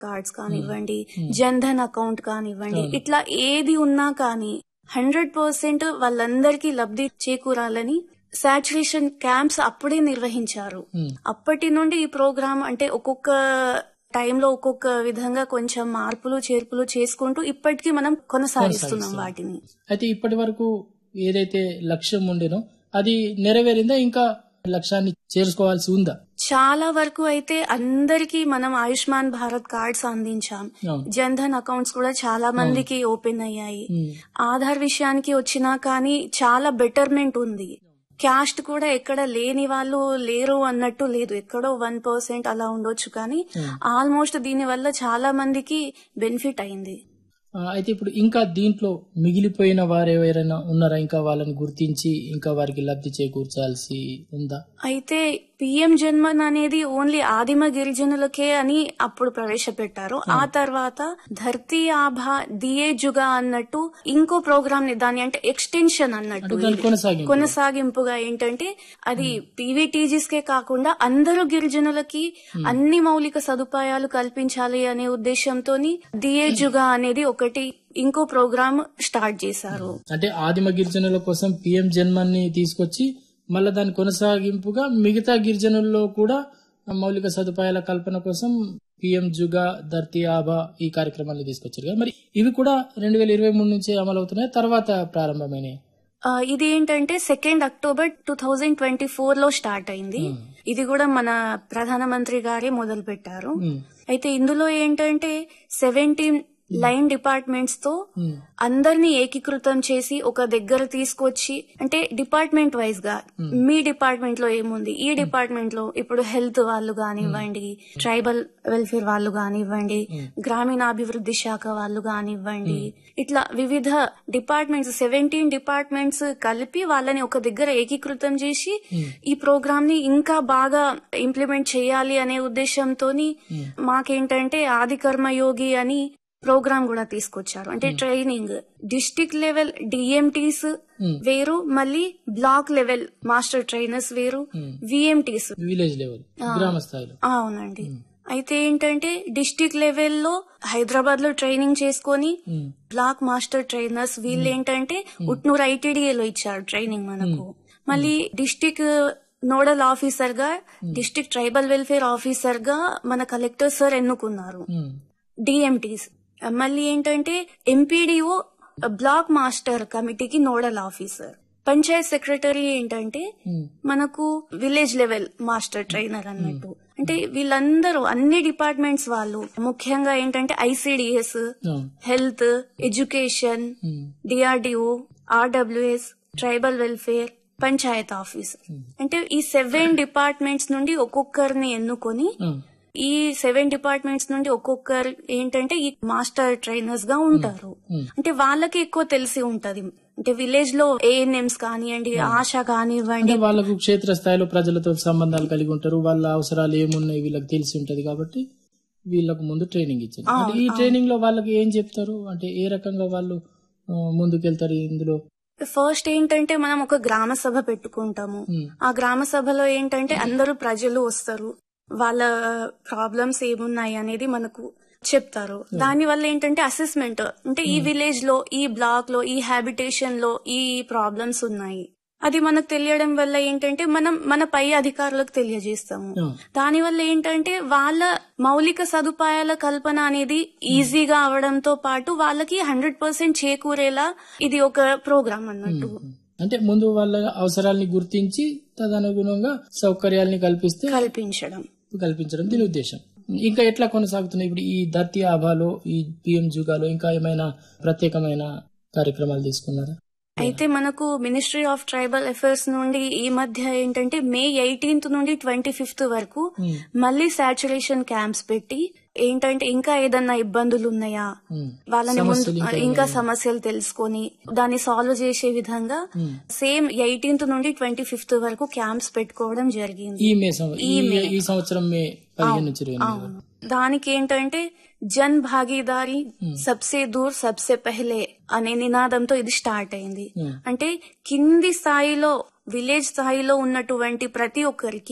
Cards కానివ్వండి Jan Dhan account కానివ్వండి ఇట్లా ఏది ఉన్నా కానీ హండ్రెడ్ పర్సెంట్ వాళ్ళందరికీ లబ్ధి చేకూరాలని సాచురేషన్ క్యాంప్స్ అప్పుడే నిర్వహించారు అప్పటి నుండి ఈ ప్రోగ్రామ్ అంటే ఒక్కొక్క టైంలో ఒక్కొక్క విధంగా కొంచెం మార్పులు చేర్పులు చేసుకుంటూ ఇప్పటికీ మనం కొనసాగిస్తున్నాం వాటిని అయితే ఇప్పటి వరకు ఏదైతే లక్ష్యం ఉండేనో అది నెరవేరిందా ఇంకా లక్ష్యాన్ని చేరుకోవాల్సి ఉందా చాలా వరకు అయితే అందరికీ మనం ఆయుష్మాన్ భారత్ కార్డ్స్ అందించాం అవును. జన్ధన్ అకౌంట్స్ కూడా చాలా మందికి ఓపెన్ అయ్యాయి ఉమ్. ఆధార్ విషయానికి వచ్చినా కానీ చాలా బెటర్మెంట్ ఉంది క్యాస్ట్ కూడా ఎక్కడ లేని వాళ్ళు లేరు అన్నట్టు లేదు ఎక్కడో వన్ పర్సెంట్ అలా ఉండొచ్చు కానీ ఆల్మోస్ట్ దీని వల్ల చాలా మందికి బెనిఫిట్ అయింది ఆ, అయితే ఇప్పుడు ఇంకా దీంట్లో మిగిలిపోయిన వారు ఎవరైనా ఉన్నారా ఇంకా వాళ్ళని గుర్తించి ఇంకా వారికి లబ్ధి చేకూర్చాల్సి ఉందా అయితే పిఎం జన్మన్ అనేది ఓన్లీ ఆదిమ గిరిజనులకే అని అప్పుడు ప్రవేశపెట్టారు ఆ తర్వాత ధర్తీ ఆభా దియే జుగా అన్నట్టు ఇంకో ప్రోగ్రామ్ ని దాని అంటే ఎక్స్టెన్షన్ అన్నట్టు దాని ఇది. కొనసాగింపు. కొనసాగింపుగా ఏంటంటే అది పీవీటీజీస్ కే కాకుండా అందరూ గిరిజనులకి అన్ని మౌలిక సదుపాయాలు కల్పించాలి అనే ఉద్దేశంతో దియే జుగా అనేది ఒకటి ఇంకో ప్రోగ్రామ్ స్టార్ట్ చేశారు అంటే ఆదిమ గిరిజనుల కోసం పిఎం జన్మాన్ని తీసుకొచ్చి మళ్ళా దాని కొనసాగింపుగా మిగతా గిరిజనుల్లో కూడా మౌలిక సదుపాయాల కల్పన కోసం పిఎం జుగా ధర్తీ ఆబా ఈ కార్యక్రమాన్ని తీసుకొచ్చారు కదా మరి ఇవి కూడా రెండు వేల ఇరవై మూడు నుంచి అమలవుతున్నాయి తర్వాత ప్రారంభమైనాయి ఆ, ఇది ఏంటంటే second October two thousand twenty four లో స్టార్ట్ అయింది ఇది కూడా మన ప్రధానమంత్రి గారే మొదలు పెట్టారు ఉమ్, అయితే ఇందులో ఏంటంటే సెవెంటీన్ లైన్ డిపార్ట్మెంట్స్ తో ఉమ్, అందరినీ ఏకీకృతం చేసి ఒక దగ్గర తీసుకొచ్చి అంటే డిపార్ట్మెంట్ వైజ్ గా మీ డిపార్ట్మెంట్ లో ఏముంది ఈ డిపార్ట్మెంట్ లో ఇప్పుడు హెల్త్ వాళ్ళు కానివ్వండి ట్రైబల్ వెల్ఫేర్ వాళ్ళు కానివ్వండి గ్రామీణాభివృద్ధి శాఖ వాళ్ళు కానివ్వండి ఇట్లా వివిధ డిపార్ట్మెంట్స్ సెవెంటీన్ డిపార్ట్మెంట్స్ కలిపి వాళ్ళని ఒక దగ్గర ఏకీకృతం చేసి ఈ ప్రోగ్రామ్ ని ఇంకా బాగా ఇంప్లిమెంట్ చేయాలి అనే ఉద్దేశంతో మాకేంటంటే ఆది కర్మయోగి అని ప్రోగ్రామ్ కూడా తీసుకొచ్చారు అంటే ట్రైనింగ్ డిస్టిక్ లెవెల్ డిఎంటీస్ వేరు మళ్ళీ బ్లాక్ లెవెల్ మాస్టర్ ట్రైనర్స్ వేరు విఎంటీస్ విలేజ్ లెవెల్ గ్రామ స్థాయిలో అవునండి అయితే ఏంటంటే డిస్టిక్ లెవెల్లో హైదరాబాద్ లో ట్రైనింగ్ చేసుకొని ఉమ్, బ్లాక్ మాస్టర్ ట్రైనర్స్ వీళ్ళు ఏంటంటే ఉట్నూరు ఐటీడీఏలో ఇచ్చారు ట్రైనింగ్ మనకు మళ్ళీ డిస్టిక్ నోడల్ ఆఫీసర్ గా డిస్టిక్ ట్రైబల్ వెల్ఫేర్ ఆఫీసర్ గా మన కలెక్టర్ సార్ ఎన్నుకున్నారు ఉమ్, డిఎంటీస్ మళ్ళీ ఏంటంటే ఎంపీడీఓ బ్లాక్ మాస్టర్ కమిటీకి నోడల్ ఆఫీసర్ పంచాయత్ సెక్రటరీ ఏంటంటే ఉమ్, మనకు విలేజ్ లెవెల్ మాస్టర్ ట్రైనర్ అన్నట్టు అంటే వీళ్ళందరూ అన్ని డిపార్ట్మెంట్స్ వాళ్ళు ముఖ్యంగా ఏంటంటే ఐసిడిఎస్ అవును. Health education um, DRDO RWS tribal welfare panchayat office అంటే ఈ సెవెన్ డిపార్ట్మెంట్స్ నుండి ఒక్కొక్కరిని ఎన్నుకొని ఉమ్, ఈ సెవెన్ డిపార్ట్మెంట్స్ నుండి ఒక్కొక్కరు ఏంటంటే ఈ మాస్టర్ ట్రైనర్స్ గా ఉంటారు Hmm. అంటే వాళ్ళకి ఎక్కువ తెలిసి ఉంటది అంటే విలేజ్ లో ఏఎన్ఎంస్ కానివ్వండి ఆశ కానివ్వండి అంటే వాళ్ళకు క్షేత్ర స్థాయిలో ప్రజలతో సంబంధాలు కలిగి ఉంటారు వాళ్ళ అవసరాలు ఏమున్నాయి వీళ్ళకి తెలిసి ఉంటది కాబట్టి వీళ్ళకు ముందు ట్రైనింగ్ ఇచ్చారు అంటే ఈ ట్రైనింగ్ లో వాళ్ళకి ఏం చెప్తారు అంటే ఏ రకంగా వాళ్ళు ఆ, ముందుకెళ్తారు ఇందులో ఫస్ట్ ఏంటంటే మనం ఒక గ్రామ సభ పెట్టుకుంటాము ఉమ్, ఆ గ్రామ సభలో ఏంటంటే అందరూ ప్రజలు వస్తారు వాళ్ళ ప్రాబ్లమ్స్ ఏమున్నాయి అనేది మనకు చెప్తారు దాని వల్ల ఏంటంటే అసెస్మెంట్ అంటే ఈ విలేజ్ లో ఈ బ్లాక్ లో ఈ హ్యాబిటేషన్ లో ఈ ప్రాబ్లమ్స్ ఉన్నాయి అది మనకు తెలియడం వల్ల ఏంటంటే మనం మన పై అధికారులకు తెలియజేస్తాము ఆ, దాని వల్ల ఏంటంటే వాళ్ళ మౌలిక సదుపాయాల కల్పన అనేది ఈజీగా అవడంతో పాటు వాళ్ళకి హండ్రెడ్ పర్సెంట్ చేకూరేలా ఇది ఒక ప్రోగ్రామ్ అన్నట్టు అంటే ముందు వాళ్ళ అవసరాలని గుర్తించి తదనుగుణంగా సౌకర్యాలని కల్పిస్తే కల్పించడం కల్పించడం దీని ఉద్దేశం ఇంకా ఎట్లా కొనసాగుతున్నాయి ఇప్పుడు ఈ ధర్తీ ఆభాలో ఈ పిఎం జుగాలో ఇంకా ఏమైనా ప్రత్యేకమైన కార్యక్రమాలు తీసుకున్నారా అయితే మనకు మినిస్ట్రీ ఆఫ్ ట్రైబల్ అఫైర్స్ నుండి ఈ మధ్య ఏంటంటే మే ఎయిటీన్త్ నుండి ట్వంటీ ఫిఫ్త్ వరకు ఉమ్, మళ్ళీ సాచురేషన్ క్యాంప్స్ పెట్టి ఏంటంటే ఇంకా ఏదన్నా ఇబ్బందులు ఉన్నాయా ఉమ్, వాళ్ళని ముందు సమస్యలు ఇంకా ఇంకా సమస్యలు తెలుసుకొని దాన్ని సాల్వ్ చేసే విధంగా ఉమ్. సేమ్ ఎయిటీన్త్ నుండి ట్వంటీ ఫిఫ్త్ వరకు క్యాంప్స్ పెట్టుకోవడం జరిగింది ఈ మే సం- ఈ- ఈ సంవత్సరం మే పదిహేను నుంచి ఇరవై ఎనిమిది వరకు. దానికి ఏంటంటే జన్ భాగీదారి సబ్సే దూర్ సబ్సే పెహలే అనే నినాదంతో ఇది స్టార్ట్ అయింది ఉమ్, అంటే కింది స్థాయిలో విలేజ్ స్థాయిలో ఉన్నటువంటి ప్రతి ఒక్కరికి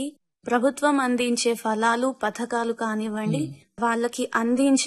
ప్రభుత్వం అందించే ఫలాలు పథకాలు కానివ్వండి వాళ్ళకి అందించే